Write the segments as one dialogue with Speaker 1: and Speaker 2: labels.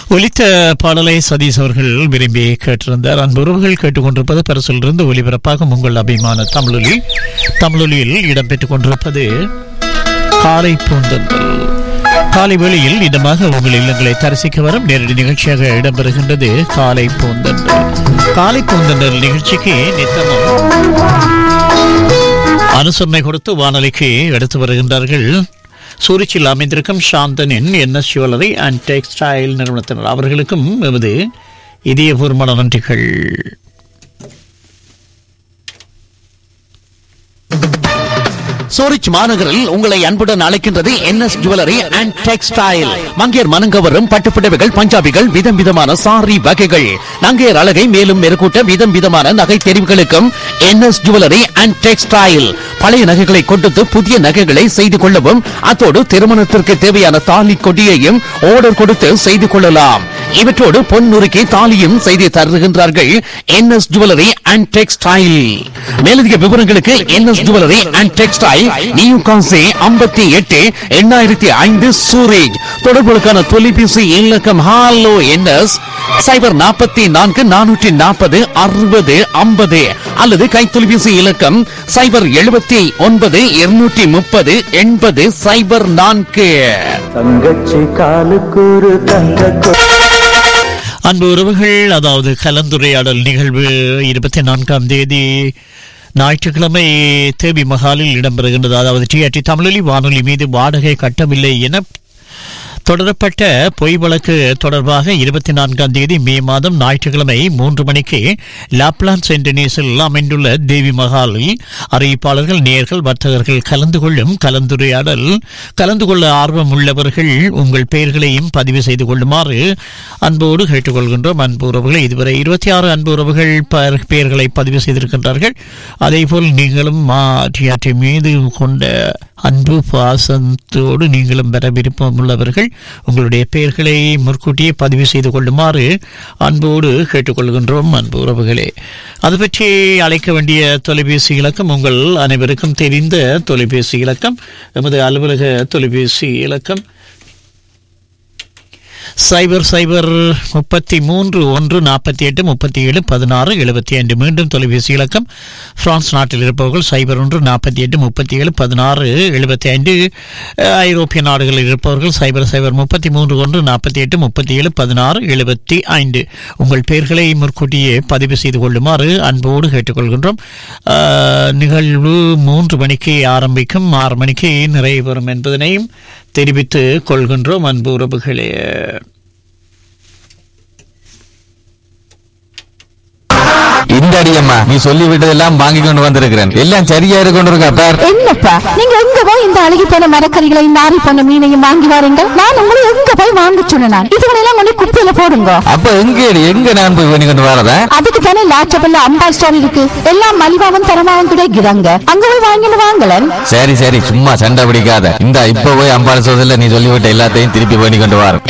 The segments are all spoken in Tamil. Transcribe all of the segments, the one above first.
Speaker 1: ஒலித்த பாடலை சதீஷ் அவர்கள் விரும்பி கேட்டிருந்தார் அன்பு உறவுகள் கேட்டுக்கொண்டிருப்பது பரிசிலிருந்து ஒலிபரப்பாக உங்கள் அபிமான தமிழொலி தமிழொலியில் இடம்பெற்றுக் கொண்டிருப்பது காலை பூந்தன்றல் காலை வேளையில் இதமாக உங்கள் இல்லங்களை தரிசிக்க வரும் நேரடி நிகழ்ச்சியாக இடம்பெறுகின்றது காலை பூந்தன்றல் காலை பூந்தன்றல் நிகழ்ச்சிக்கு நித்தமும் அனுசரணை கொடுத்து வானொலிக்கு எடுத்து வருகின்றார்கள் சூரிச்சில் அமைந்திருக்கும் சாந்தனின் என்எஸ் ஜுவல்லரி அண்ட் டெக்ஸ்டைல் நிறுவனத்தினர் அவர்களுக்கும் எமது இதயபூர்வமான நன்றிகள்
Speaker 2: சூரிச் மாநகரில் உங்களை அன்புடன் அழைக்கின்றது என்எஸ் ஜுவல்லரி அண்ட் டெக்ஸ்டைல் மங்கையர் மனங்கவரும் பட்டுப்புடவைகள் பஞ்சாபிகள் விதம் விதமான சாரி வகைகள் நங்கையர் அழகை மேலும் மெருகூட்ட விதம் விதமான நகை தெரிவுகளுக்கும் என்எஸ் ஜுவல்லரி அண்ட் டெக்ஸ்டைல் பழைய நகைகளை கொடுத்து புதிய நகைகளை செய்து கொள்ளவும் அத்தோடு திருமணத்திற்கு தேவையான தாலி கொடியையும் ஆர்டர் கொடுத்து செய்து கொள்ளலாம் இவற்றோடு பொன் நுறுக்கி தாலியும் செய்து தருகின்றார்கள் என்எஸ் ஜுவல்லரி அண்ட் டெக்ஸ்டைல் மேலதிக விவரங்களுக்கு NS jewellery and textile new கான்சி ஐம்பத்தி எட்டு எண்ணாயிரத்தி ஐந்து சூரேஜ் தொடர்புகளுக்கான தொலைபேசி இலக்கம் ஹாலோ என்எஸ் சைபர் நாற்பத்தி நான்கு நானூற்றி நாற்பது அறுபது ஐம்பது அல்லது கைத்தொலைபேசி இலக்கம் சைபர் எழுபத்தி ஒன்பது இருநூற்றி முப்பது எண்பது சைபர் நான்கு
Speaker 3: தங்கச்சி காலுக்கூறு தங்க
Speaker 1: அன்பு உறவுகள் அதாவது கலந்துரையாடல் நிகழ்வு இருபத்தி நான்காம் தேதி ஞாயிற்றுக்கிழமை தேவி மகாலில் இடம்பெறுகின்றது அதாவது டிஆர்டி தமிழொலி வானொலி மீது வாடகை கட்டவில்லை என தொடரப்பட்ட பொய் வழக்கு தொடர்பாக இருபத்தி நான்காம் தேதி மே மாதம் ஞாயிற்றுக்கிழமை மூன்று மணிக்கு லாப்லான் சென்டனீஸில் அமைந்துள்ள தேவி மகாலில் அறிவிப்பாளர்கள் நேர்கள் வர்த்தகர்கள் கலந்து கொள்ளும் கலந்துரையாடல் கலந்து கொள்ள ஆர்வம் உள்ளவர்கள் உங்கள் பெயர்களையும் பதிவு செய்து கொள்ளுமாறு அன்போடு கேட்டுக்கொள்கின்றோம் அன்பு உறவுகளை இதுவரை இருபத்தி ஆறு அன்பு உறவுகள் ப- பெயர்களை பதிவு செய்திருக்கின்றார்கள் அதேபோல் நீங்களும் மாற்றியாற்றி மீது கொண்ட அன்பு பாசத்தோடு நீங்களும் பெற விருப்பம் உள்ளவர்கள் உங்களுடைய பெயர்களை முற்கூட்டியே பதிவு செய்து கொள்ளுமாறு அன்போடு கேட்டுக்கொள்கின்றோம் அன்பு உறவுகளே அது பற்றி அழைக்க வேண்டிய தொலைபேசி இலக்கம் உங்கள் அனைவருக்கும் தெரிந்த தொலைபேசி இலக்கம் எமது அலுவலக தொலைபேசி இலக்கம் சைபர் சைபர் முப்பத்தி மூன்று ஒன்று நாற்பத்தி எட்டு முப்பத்தி ஏழு பதினாறு எழுபத்தி ஐந்து மீண்டும் தொலைபேசி இலக்கம் பிரான்ஸ் நாட்டில் இருப்பவர்கள் சைபர் ஒன்று நாற்பத்தி எட்டு முப்பத்தி ஏழு பதினாறு எழுபத்தி ஐந்து ஐரோப்பிய நாடுகளில் இருப்பவர்கள் சைபர் சைபர் முப்பத்தி மூன்று ஒன்று நாற்பத்தி எட்டு முப்பத்தி ஏழு பதினாறு எழுபத்தி ஐந்து உங்கள் பெயர்களை முற்கூட்டியே பதிவு செய்து கொள்ளுமாறு அன்போடு கேட்டுக்கொள்கின்றோம் ஆஹ், நிகழ்வு மூன்று மணிக்கு ஆரம்பிக்கும் ஆறு மணிக்கு நிறைவு பெறும் என்பதனையும் தெரிவித்து கொள்கின்றோம் அன்பு உறவுகளே
Speaker 4: இந்த அடியம்மா நீ சொல்லி விட்டதெல்லாம் வாங்கி கொண்டு வந்திருக்கிறேன் எல்லாம் சரியா இருக்கு கொண்டு இருக்கா பார்
Speaker 5: என்னப்பா நீங்க எங்க போய் இந்த அழுகி போன மரக்கறிகளையும் நாரி போன மீனையும் வாங்கி வாருங்க நான் உங்களை எங்க போய் வாங்க சொன்னேன் இதுகளெல்லாம் கொண்டு குப்பையில போடுங்க
Speaker 4: அப்ப எங்க எங்க நான் போய் பண்ணி கொண்டு வரதா
Speaker 5: அதுக்கு தானே லாச்சபல்ல அம்பா ஸ்டோர் இருக்கு எல்லாம் மலிவாவும் தரமாவும் கிடைக்கிறாங்க அங்க போய் வாங்கிட்டு வாங்கலன்
Speaker 4: சரி சரி சும்மா சண்டை பிடிக்காத இந்த இப்ப போய் அம்பாள் சோதல நீ சொல்லிவிட்ட எல்லாத்தையும் திருப்பி பண்ணி கொண்டு வர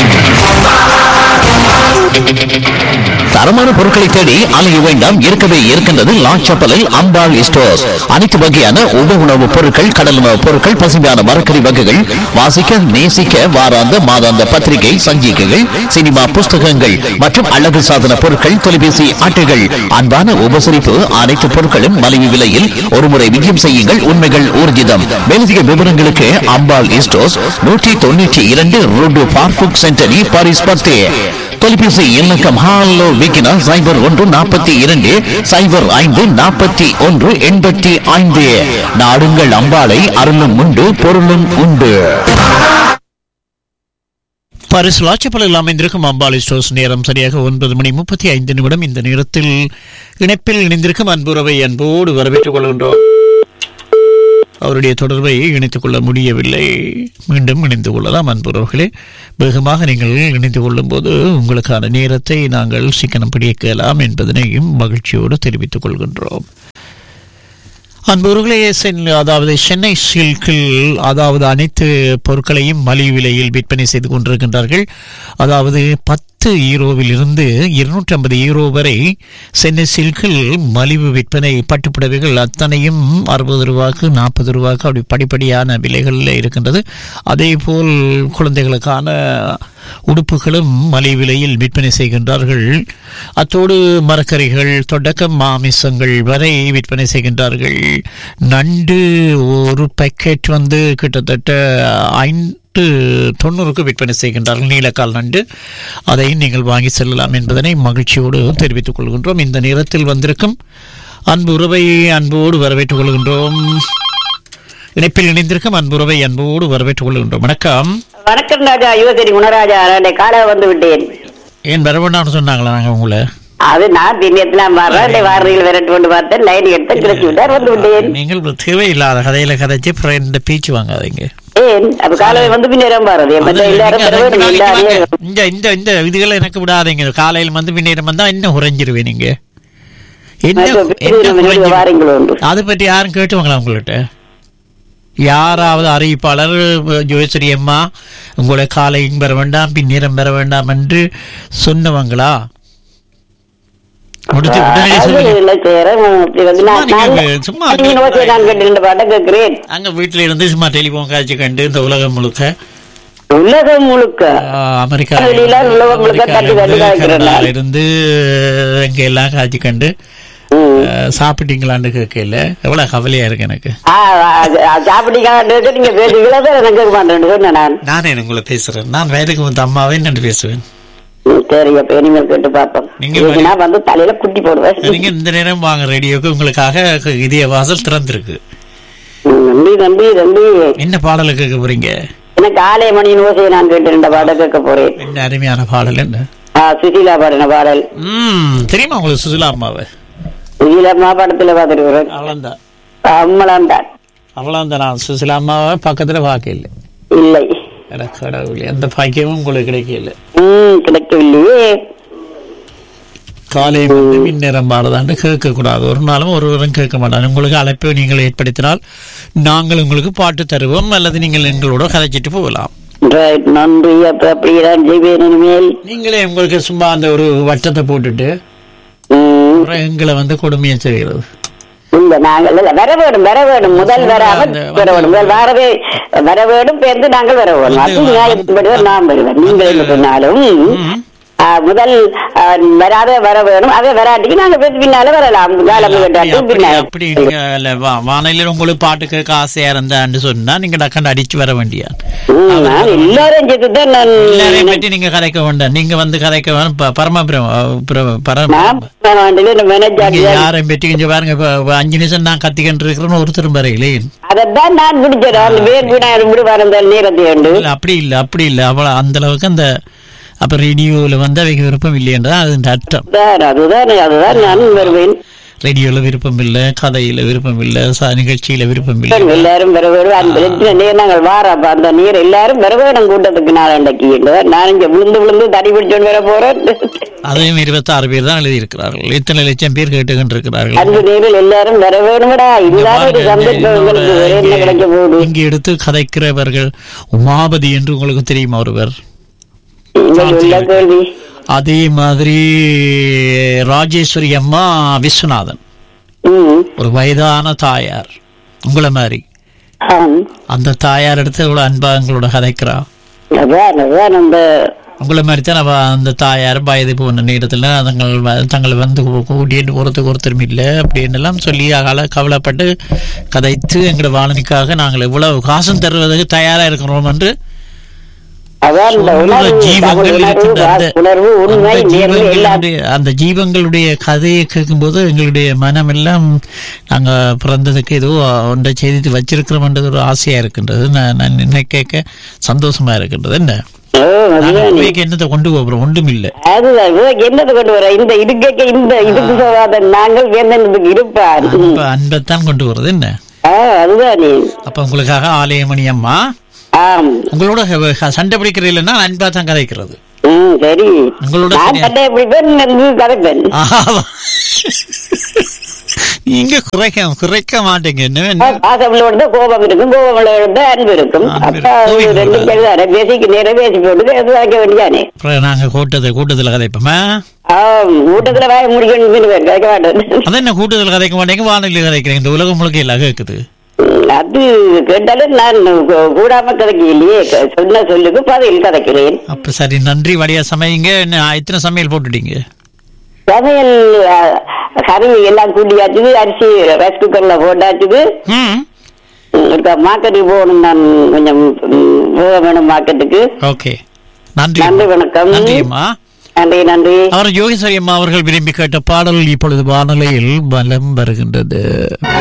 Speaker 2: தரமான பொருட்களை தேடி அலைய வேண்டாம் இருக்கவே இருக்கின்றது லாச்சப்பலில் அம்பாள் ஸ்டோர்ஸ் அனைத்து வகையான உப உணவுப் பொருட்கள் கடல் உணவுப் பொருட்கள் பசுமையான மரக்கறி வகைகள் வாசிக்க நேசிக்க வாராந்த மாதாந்த பத்திரிகை சஞ்சிகைகள் சினிமா புஸ்தகங்கள் மற்றும் அழகு சாதன பொருட்கள் தொலைபேசி அட்டைகள் அன்பான உபசரிப்பு அனைத்து பொருட்களும் மலிவு விலையில் ஒருமுறை விஜயம் செய்யுங்கள் உண்மைகள் ஊர்ஜிதம் மேலதிக விவரங்களுக்கு அம்பாள் ஸ்டோர்ஸ் நூற்றி தொண்ணூற்றி இரண்டு ரோடு பார்புக் சென்டரி பாரிஸ் பத்தே தொலைபேசி இலக்கம் ஹாலோ விக்கினா சைபர் ஒன்று நாற்பத்தி இரண்டு சைபர் ஐந்து நாற்பத்தி ஒன்று எண்பத்தி ஐந்து நாடுங்கள் அம்பாளை அருளும் உண்டு பொருளும் உண்டு
Speaker 1: பாரிஸ் லாச்சப்பலில் அமைந்திருக்கும் அம்பாலி ஸ்டோர்ஸ் நேரம் சரியாக ஒன்பது மணி முப்பத்தி ஐந்து நிமிடம் இந்த நேரத்தில் இணைப்பில் இணைந்திருக்கும் அன்புறவை அன்போடு வரவேற்றுக் கொள்கின்றோம் அவருடைய தொடர்பை இணைத்துக் கொள்ள முடியவில்லை மீண்டும் இணைந்து கொள்ளலாம் அன்புறவர்களே வேகமாக நீங்கள் இணைந்து கொள்ளும் போது உங்களுக்கான நேரத்தை நாங்கள் சிக்கனம் பிடிக்கலாம் என்பதனையும் மகிழ்ச்சியோடு தெரிவித்துக் கொள்கின்றோம் அன்புறவுகளே சென் அதாவது சென்னை சில்கில் அதாவது அனைத்து பொருட்களையும் மலிவு விலையில் விற்பனை செய்து கொண்டிருக்கின்றார்கள் அதாவது பத்து பத்து ஈரோவில் இருந்து இருநூற்றி ஐம்பது ஈரோ வரை சென்னை சில்கில் மலிவு விற்பனை பட்டுப்புடவைகள் அத்தனையும் அறுபது ரூபாய்க்கு நாற்பது ரூபாய்க்கு அப்படி படிப்படியான விலைகளில் இருக்கின்றது அதே போல் குழந்தைகளுக்கான உடுப்புகளும் மலிவு விலையில் விற்பனை செய்கின்றார்கள் அத்தோடு மரக்கறிகள் தொடக்கம் மாமிசங்கள் வரை விற்பனை செய்கின்றார்கள் நண்டு ஒரு பேக்கெட் வந்து கிட்டத்தட்ட ஐந்து தொண்ணூறுக்கு விற்பனை செய்கின்றார்கள் நீலக்கால் நண்டு அதை நீங்கள் வாங்கி செல்லலாம் என்பதனை மகிழ்ச்சியோடு தெரிவித்துக் கொள்கின்றோம் இந்த நேரத்தில் வந்திருக்கும் அன்பு உறவை அன்போடு வரவேற்றுக் கொள்கின்றோம் இணைப்பில் இணைந்திருக்கும் அன்புறவை அன்போடு வரவேற்றுக் கொள்கின்றோம் வணக்கம்
Speaker 6: வணக்கம் ராஜா யுவசரி குணராஜா நான் காலை வந்து விட்டேன்
Speaker 1: ஏன் வர வேண்டாம்னு சொன்னாங்களா நாங்கள் உங்களை
Speaker 6: அது நான் திண்ணியத்துல வர்றேன் வாரணியில் விரட்டு கொண்டு பார்த்தேன் லைன் எடுத்து கிடைச்சி விட்டார் வந்து விட்டேன்
Speaker 1: நீங்கள் ஒரு தேவையில்லாத கதையில கதைச்சு அப்புறம் இந்த பேச்சு வாங்காதீங்க
Speaker 6: ஏன் அப்ப காலை வந்து பின்னேரம் பாருது மற்ற எல்லாரும்
Speaker 1: நீங்க
Speaker 6: பெற வேண்டும்
Speaker 1: நாளைக்கு வாங்க.
Speaker 6: எல்லாரையும்
Speaker 1: இந்த இந்த இந்த இதுகளை எனக்கு விடாதீங்க காலையில் வந்து பின்னேரம் வந்தா என்ன உறைஞ்சிருவேன் நீங்க என்ன
Speaker 6: மற்ற
Speaker 1: என்ன
Speaker 6: பின்னேரம்
Speaker 1: உறைஞ்சிரு-
Speaker 6: வாரீங்களோ என்று.
Speaker 1: அதை பற்றி யாரும் கேட்டுவாங்களா உங்கள்கிட்ட யாராவது அறிவிப்பாளர் ஜோதிஸ்வரி அம்மா உங்களை காலையும் பெற வேண்டாம் பின்னேரம் பெற வேண்டாம் என்று சொன்னவங்களா முடிச்சு உடனே
Speaker 6: அது
Speaker 1: சொல்லுங்க
Speaker 6: இல்லை சேரம். அப்படி வந்து நான்
Speaker 1: சும்மா நீங்க
Speaker 6: நான்
Speaker 1: சும்மா
Speaker 6: நீங்க யுவசரி நான் கேட்டு ரெண்டு பாட்டை கேட்கிறேன்
Speaker 1: அங்க வீட்டுல இருந்து சும்மா டெலிபோன் காட்சி கண்டு இந்த உலகம் முழுக்க
Speaker 6: உலகம் முழுக்க
Speaker 1: ஆஹ், அமெரிக்கா
Speaker 6: வெளியில உலகம் முழுக்க தட்டி தட்டி காய்க்கிறேன் நான்.
Speaker 1: கனடால இருந்து இங்க எல்லாம் காட்சி கண்டு
Speaker 6: ம்.
Speaker 1: ஆஹ், சாப்பிட்டீங்களான்னு கேட்கல எவ்வளவு கவலையா இருக்கு எனக்கு
Speaker 6: ஆ, ஆ, சாப்பிட்டீங்க நீங்க பேசுவீங்களா சார் எனக்கு கேட்க மாட்டேன் சொன்னேன் நான்
Speaker 1: நானே உங்களை பேசுறேன் நான் வயதுக்கு வந்து அம்மாவே நின்று பேசுவேன்
Speaker 6: ம், சரி அப்ப இனிமேல் கேட்டு பார்ப்போம்
Speaker 1: நீங்க
Speaker 6: இன்னைக்கு நான் வந்து தலையில குட்டி போடுவேன்
Speaker 1: நீங்க இந்த நேரம் வாங்க ரேடியோக்கு உங்களுக்காக இதய வாசல் திறந்திருக்கு
Speaker 6: ம், நம்பி நம்பி நம்பி
Speaker 1: என்ன பாடலை கேட்க போறீங்க
Speaker 6: எனக்கு ஆலய மணியின் ஓசையை நான் கேட்டு ரெண்டு பாட்டை கேட்க போறேன்
Speaker 1: என்ன அருமையான பாடல் என்ன
Speaker 6: ஆ, சுசீலா பாடின பாடல்
Speaker 1: ம் தெரியுமா உங்களுக்கு சுசிலா அம்மாவை
Speaker 6: சுசீலா அம்மா படத்துல பார்த்துருக்கிறேன்
Speaker 1: அவ்வளோந்தான்
Speaker 6: அம்மலாம் தான்
Speaker 1: அவ்வளோந்தான் நான் சுசிலா அம்மாவை பக்கத்துல பார்க்கல
Speaker 6: இல்லை
Speaker 1: அட கடவுளே அந்த பாக்கியமும் உங்களுக்கு கிடைக்கல
Speaker 6: ம் கிடைக்கவில்லையே
Speaker 1: காலை வந்து மின்னேரம் பாடுதான்னு கேட்க கூடாது ஒரு நாளும் ஒருவரும் கேட்க மாட்டாங்க உங்களுக்கு அழைப்பை நீங்கள் ஏற்படுத்தினால் நாங்கள் உங்களுக்கு பாட்டு தருவோம் அல்லது நீங்கள் எங்களோட கதைச்சிட்டு போகலாம்
Speaker 6: ரைட் நன்றி அப்ப அப்படிதான் செய்வேன் இனிமேல்
Speaker 1: நீங்களே உங்களுக்கு சும்மா அந்த ஒரு வட்டத்தை போட்டுட்டு
Speaker 6: ம்,
Speaker 1: அப்புறம் எங்களை வந்து கொடுமையை செய்கிறது
Speaker 6: இல்ல நாங்கள் இல்ல வர வேணும் வர வேணும் முதல் வராம
Speaker 1: அந்த-
Speaker 6: வர வேணும் முதல் வரவே வர வேணும் பேருந்து நாங்கள் வர வேணும் அது
Speaker 1: வந்து-
Speaker 6: நியாயப்படுவர் நான் வருவேன் நீங்கள் என்ன சொன்னாலும் ஆ, முதல் ஆ, வராத வர வேணும் அதே வராட்டிக்கு நாங்க பேசி பின்னால வரலாம் காலம்
Speaker 1: அப்படி-
Speaker 6: கேட்டாட்டு
Speaker 1: அப்படி
Speaker 6: பின்னால
Speaker 1: அப்படி நீங்க இல்ல, வா- வானிலையில உங்களுக்கு பாட்டு கேட்க ஆசையா இருந்தான்னு சொன்னா நீங்க டக்குன்னு அடிச்சு வர வேண்டியா
Speaker 6: ம், நான் எல்லாரும் சேர்த்து தான் நான்
Speaker 1: எல்லாரையும் பற்றி நீங்க கதைக்க வேண்டாம் நீங்க வந்து கதைக்க வேணும் ப- பரம பிர- பிர- பரம
Speaker 6: நான் வேண்டியது இந்த மேனேஜர்
Speaker 1: நீங்க யாரையும் பற்றி கொஞ்சம் பாருங்க இப்ப இப்ப அஞ்சு நிமிஷம் நான் கத்திக்கிட்டு இருக்கிறேன்னு ஒருத்தரும் வரையிலே
Speaker 6: அதைத்தான் நான் பிடிச்சேன் அந்த வேர் வீணா இப்படி வந்த நேரத்தை உண்டு
Speaker 1: இல்ல அப்படி இல்ல அப்படி இல்ல அவ்வளவு அந்த அளவுக்கு அந்த அப்ப ரேடியோல வந்து அவைக்கு விருப்பம் இல்லையன்றா அது அர்த்தம்
Speaker 6: அதுதான் அதுதான் அதுதான் நான் வருவேன்
Speaker 1: ரேடியோல விருப்பம் இல்ல கதையில விருப்பம் இல்ல ச- நிகழ்ச்சியில விருப்பம் இல்ல
Speaker 6: எல்லாரும் வர வேணும் அந்த எத்தனை நீர் நாங்கள் வார அப்ப அந்த நீர் எல்லாரும் வர வேணும் கூட்டத்துக்கு நான் அன்றைக்கு நான் இங்க விழுந்து விழுந்து தடி பிடிச்சோன்னு வர போறேன்
Speaker 1: அதையும் இருபத்தாறு பேர் தான் எழுதியிருக்கிறார்கள் இத்தனை லட்சம் பேர் கேட்டுக்கிட்டு இருக்கிறார்கள்
Speaker 6: அன்பு நீரில் எல்லாரும் வர வேணுமடா இதுதான் ஒரு சந்தர்ப்பம் உங்களுக்கு வேற என்ன கிடைக்க போகுது
Speaker 1: இங்க எடுத்து கதைக்கிறவர்கள் உமாபதி என்று உங்களுக்கு தெரியுமா ஒருவர்
Speaker 6: நீங்கள் உள்ள கேள்வி
Speaker 1: அதே மாதிரி ராஜேஸ்வரி அம்மா விஸ்வநாதன்
Speaker 6: ம்
Speaker 1: ஒரு வயதான தாயார் உங்களை மாதிரி
Speaker 6: ஆம்.
Speaker 1: அந்த தாயார் எடுத்து இவ்வளவு அன்பா எங்களோட கதைக்கிறா
Speaker 6: அதான் அதான் அந்த
Speaker 1: உங்களை மாதிரி தான் அவ அந்த தாயார் வயது போன நேரத்தில் தங்கள் வ- தங்களை வந்து கூ- கூட்டிட்டு போகிறதுக்கு ஒருத்தரும் இல்லை அப்படின்னு எல்லாம் சொல்லி அகல கவலைப்பட்டு கதைத்து எங்களோட வாழனிக்காக நாங்கள் இவ்வளவு காசும் தருவதற்கு தயாரா இருக்கிறோம் என்று
Speaker 6: அதான் இந்த
Speaker 1: சொல்லுற
Speaker 6: உணர்வு
Speaker 1: ஜீவங்கள்
Speaker 6: தமிழ் உணர்வு
Speaker 1: இருக்கின்ற அந்த
Speaker 6: உணர்வு உண்மை
Speaker 1: அந்த
Speaker 6: நேர்மை எல்லாம்
Speaker 1: ஜீவங்களுடைய அந்த ஜீவங்களுடைய கதையை கேட்கும்போது எங்களுடைய மனம் எல்லாம் நாங்க பிறந்ததுக்கு ஏதோ ஒன்றை செய்து வச்சிருக்கிறோம்ன்றது ஒரு ஆசையா இருக்கின்றது நான் நான் என்ன கேட்க சந்தோஷமா இருக்கின்றது என்ன
Speaker 6: ஓ,
Speaker 1: நாங்க
Speaker 6: அதுதான்
Speaker 1: போய்க்கு என்னத்தை கொண்டு போகிறோம் ஒன்றும் இல்லை
Speaker 6: அதுதான் இவன் என்னது கொண்டு வர இந்த இதுக்கு இந்த இதுக்கு சொல்லாத நாங்கள் என்னதுக்கு இருப்பார்
Speaker 1: அன்ப அன்பைத்தான் கொண்டு வர்றது என்ன
Speaker 6: ஆ, அதுதான் நீ
Speaker 1: அப்ப உங்களுக்காக ஆலயமணி அம்மா
Speaker 6: ஆம்
Speaker 1: உங்களோட ஹ- ஹ- சண்டை பிடிக்கிற இல்லைன்னா அன்பா தான் கதைக்கிறது
Speaker 6: ம் சரி
Speaker 1: உங்களோட
Speaker 6: நான்
Speaker 1: சரியா-
Speaker 6: சட்டை பிடிப்பேன் நீ கதைப்பேன்
Speaker 1: ஆமா. நீங்க குறைக்க குறைக்க மாட்டீங்க என்ன
Speaker 6: பாசம் விழுந்த கோபம் இருக்கும் கோபம் விழுந்த அன்பு இருக்கும்
Speaker 1: அன்பு
Speaker 6: அப்ப
Speaker 1: இருக்கும்.
Speaker 6: அது ரெண்டும் சரிதானே பேசிக்கு நேரம் பேசி போட்டு அது வைக்க வேண்டியானே
Speaker 1: அப்புறம் நாங்க கூட்டத்தை கூட்டத்துல கதைப்போமா
Speaker 6: ஆம் ஊட்டத்துல வாய முடிக்கணும் பேர் கேட்க மாட்டேன்
Speaker 1: அது என்ன கூட்டத்தில் கதைக்க மாட்டேங்க வானொலி கதைக்கிறேன் இந்த உலகம் முழுக்க எல்லாம் கேட்குது
Speaker 6: அது கேட்டாலும் நான் கூ- கூடாம கதைக்கு இல்லையே க- சொன்ன சொல்லுக்கு பதில் கதைக்கிறேன்
Speaker 1: அப்ப சரி நன்றி வடியா சமைங்க என்ன எத்தனை சமையல் போட்டுட்டீங்க
Speaker 6: சமையல் அஹ், கறி எல்லாம் கூட்டியாச்சுது அரிசி ரைஸ் குக்கர்ல போட்டாச்சுது
Speaker 1: ம்
Speaker 6: இருக்க மார்க்கெட்டுக்கு போகணும் நான் கொஞ்சம் ம், போக வேணும் மார்க்கெட்டுக்கு
Speaker 1: ஓகே நன்றி
Speaker 6: நன்றி வணக்கம்
Speaker 1: நன்றியம்மா
Speaker 6: நன்றி நன்றி
Speaker 1: அவர் யோகேஸ்வரி அம்மா அவர்கள் விரும்பி கேட்ட பாடல் இப்பொழுது வானொலியில் பலம் வருகின்றது